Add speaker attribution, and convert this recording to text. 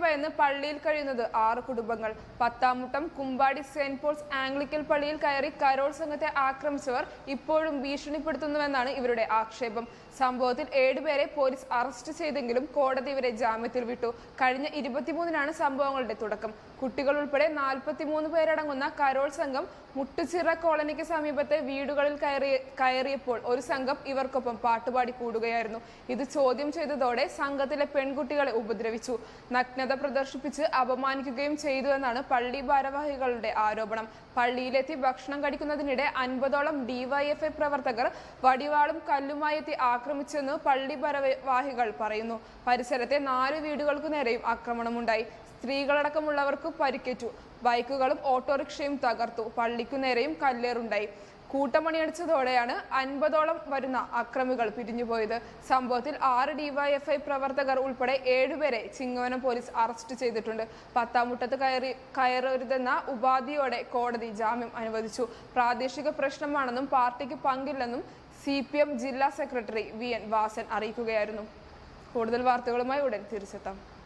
Speaker 1: ഭയന്ന് പള്ളിയിൽ കഴിയുന്നത് ആറ് കുടുംബങ്ങൾ പത്താമുട്ടം കുമ്പാടി സെന്റ് പോൾസ് ആംഗ്ലിക്കൽ പള്ളിയിൽ കയറി കരോൾ സംഘത്തെ ആക്രമിച്ചവർ ഇപ്പോഴും ഭീഷണിപ്പെടുത്തുന്നുവെന്നാണ് ഇവരുടെ ആക്ഷേപം സംഭവത്തിൽ ഏഴുപേരെ പോലീസ് അറസ്റ്റ് ചെയ്തെങ്കിലും കോടതി ഇവരെ ജാമ്യത്തിൽ വിട്ടു കഴിഞ്ഞ ഇരുപത്തിമൂന്നിനാണ് സംഭവങ്ങളുടെ തുടക്കം കുട്ടികൾ ഉൾപ്പെടെ നാൽപ്പത്തിമൂന്ന് പേരടങ്ങുന്ന കരോൾ സംഘം മുട്ടുചിറ കോളനിക്ക് സമീപത്തെ വീടുകളിൽ കയറി കയറിയപ്പോൾ ഒരു സംഘം ഇവർക്കൊപ്പം പാട്ടുപാടി കൂടുകയായിരുന്നു ഇത് ചോദ്യം ചെയ്തതോടെ സംഘത്തിലെ പെൺകുട്ടികളെ ഉപദ്രവിച്ചു നഗ്നത പ്രദർശിപ്പിച്ച് അപമാനിക്കുകയും ചെയ്തു എന്നാണ് പള്ളി ഭാരവാഹികളുടെ ആരോപണം പള്ളിയിലെത്തി ഭക്ഷണം കഴിക്കുന്നതിനിടെ അൻപതോളം ഡിവൈഎഫ്ഐ പ്രവർത്തകർ വടിവാളും കല്ലുമായി എത്തി ആക്രമിച്ചെന്ന് പള്ളി ഭാരവാഹികൾ പറയുന്നു പരിസരത്തെ നാല് വീടുകൾക്കു നേരെയും ആക്രമണമുണ്ടായി സ്ത്രീകളടക്കമുള്ളവർക്ക് പരിക്കേറ്റു ബൈക്കുകളും ഓട്ടോറിക്ഷയും തകർത്തു പള്ളിക്കു നേരെയും കല്ലേറുണ്ടായി കൂട്ടമണിയടിച്ചതോടെയാണ് അൻപതോളം വരുന്ന അക്രമികൾ പിരിഞ്ഞുപോയത് സംഭവത്തിൽ ആറ് ഡിവൈഎഫ്ഐ പ്രവർത്തകർ ഉൾപ്പെടെ ഏഴുപേരെ ചിങ്ങവനം പോലീസ് അറസ്റ്റ് ചെയ്തിട്ടുണ്ട് പത്താമുട്ടത്ത് കയറി കയറരുതെന്ന ഉപാധിയോടെ കോടതി ജാമ്യം അനുവദിച്ചു പ്രാദേശിക പ്രശ്നമാണെന്നും പാർട്ടിക്ക് പങ്കില്ലെന്നും സി ജില്ലാ സെക്രട്ടറി വി എൻ വാസൻ അറിയിക്കുകയായിരുന്നു കൂടുതൽ വാർത്തകളുമായി ഉടൻ തിരിച്ചെത്താം